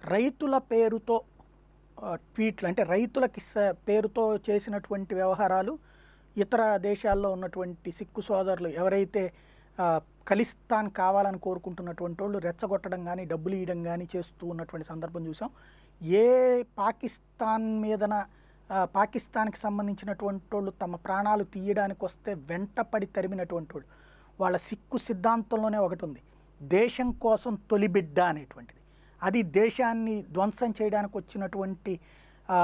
రైతుల పేరుతో ఆ, ట్వీట్లు అంటే రైతులకి స- పేరుతో చేసినటువంటి వ్యవహారాలు ఇతర దేశాల్లో ఉన్నటువంటి సిక్కు సోదరులు ఎవరైతే ఆ, ఖలిస్తాన్ కావాలని కోరుకుంటున్నటువంటి వాళ్ళు రెచ్చగొట్టడం కానీ డబ్బులు ఇవ్వడం కానీ చేస్తూ ఉన్నటువంటి సందర్భం చూసాం ఏ పాకిస్తాన్ మీదన ఆ, పాకిస్తాన్కి సంబంధించినటువంటి వాళ్ళు తమ ప్రాణాలు తీయడానికి వస్తే వెంటపడి తరిమినటువంటి వాళ్ళు వాళ్ళ సిక్కు సిద్ధాంతంలోనే ఒకటి ఉంది దేశం కోసం తొలి బిడ్డ అనేటువంటిది అది దేశాన్ని ధ్వంసం చేయడానికి వచ్చినటువంటి ఆ,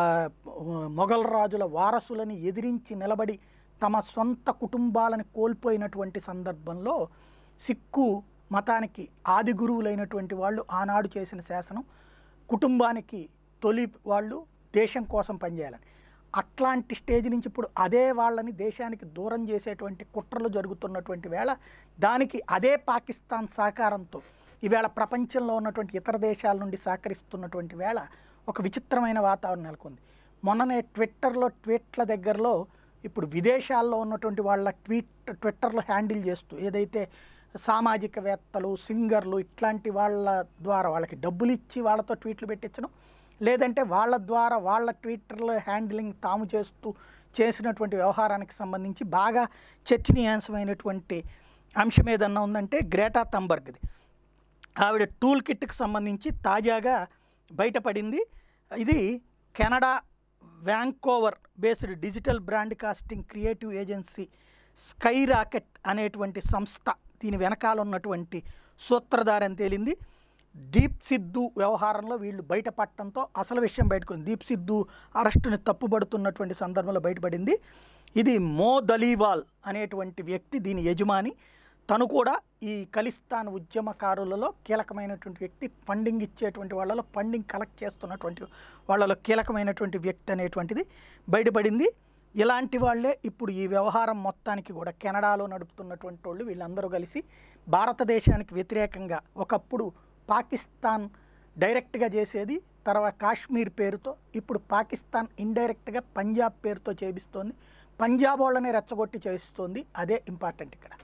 మొఘల్ రాజుల వారసులని ఎదిరించి నిలబడి తమ సొంత కుటుంబాలను కోల్పోయినటువంటి సందర్భంలో సిక్కు మతానికి ఆది గురువులైనటువంటి వాళ్ళు ఆనాడు చేసిన శాసనం కుటుంబానికి తొలి వాళ్ళు దేశం కోసం పనిచేయాలని అట్లాంటి స్టేజ్ నుంచి ఇప్పుడు అదే వాళ్ళని దేశానికి దూరం చేసేటువంటి కుట్రలు జరుగుతున్నటువంటి వేళ దానికి అదే పాకిస్తాన్ సహకారంతో ఈవేళ ప్రపంచంలో ఉన్నటువంటి ఇతర దేశాల నుండి సహకరిస్తున్నటువంటి వేళ ఒక విచిత్రమైన వాతావరణం నెలకొంది మొన్ననే ట్విట్టర్లో ట్వీట్ల దగ్గరలో ఇప్పుడు విదేశాల్లో ఉన్నటువంటి వాళ్ళ ట్వీట్ ట్విట్టర్లో హ్యాండిల్ చేస్తూ ఏదైతే సామాజికవేత్తలు సింగర్లు ఇట్లాంటి వాళ్ళ ద్వారా వాళ్ళకి డబ్బులు ఇచ్చి వాళ్ళతో ట్వీట్లు పెట్టించడం లేదంటే వాళ్ళ ద్వారా వాళ్ళ ట్విట్టర్లో హ్యాండిలింగ్ తాము చేస్తూ చేసినటువంటి వ్యవహారానికి సంబంధించి బాగా చర్చనీయాంశమైనటువంటి అంశం ఏదన్నా ఉందంటే గ్రేటా తంబర్గ్ది ఆవిడ టూల్ కిట్కి సంబంధించి తాజాగా బయటపడింది ఇది Canada Vancouver based digital brand casting creative agency sky rocket అనేటువంటి సంస్థ దీని వెనకాల ఉన్నటువంటి సూత్రధారి అని తేలింది దీప్ సిద్ధు వ్యవహారంలో వీళ్ళు బయటపడటంతో అసలు విషయం బయటకు దీప్ సిద్ధు అరెస్టుని తప్పుపడుతున్నటువంటి సందర్భంలో బయటపడింది ఇది మో దలీవాల్ అనేటువంటి వ్యక్తి దీని యజమాని తను కూడా ఈ ఖలిస్తాన్ ఉద్యమకారులలో కీలకమైనటువంటి వ్యక్తి ఫండింగ్ ఇచ్చేటువంటి వాళ్ళలో ఫండింగ్ కలెక్ట్ చేస్తున్నటువంటి వాళ్ళలో కీలకమైనటువంటి వ్యక్తి అనేటువంటిది బయటపడింది ఇలాంటి వాళ్ళే ఇప్పుడు ఈ వ్యవహారం మొత్తానికి కూడా కెనడాలో నడుపుతున్నటువంటి వాళ్ళు వీళ్ళందరూ కలిసి భారతదేశానికి వ్యతిరేకంగా ఒకప్పుడు పాకిస్తాన్ డైరెక్ట్గా చేసేది తర్వాత కాశ్మీర్ పేరుతో ఇప్పుడు పాకిస్తాన్ ఇండైరెక్ట్గా పంజాబ్ పేరుతో చేపిస్తోంది పంజాబ్ వాళ్ళనే రెచ్చగొట్టి చేయిస్తోంది అదే ఇంపార్టెంట్ ఇక్కడ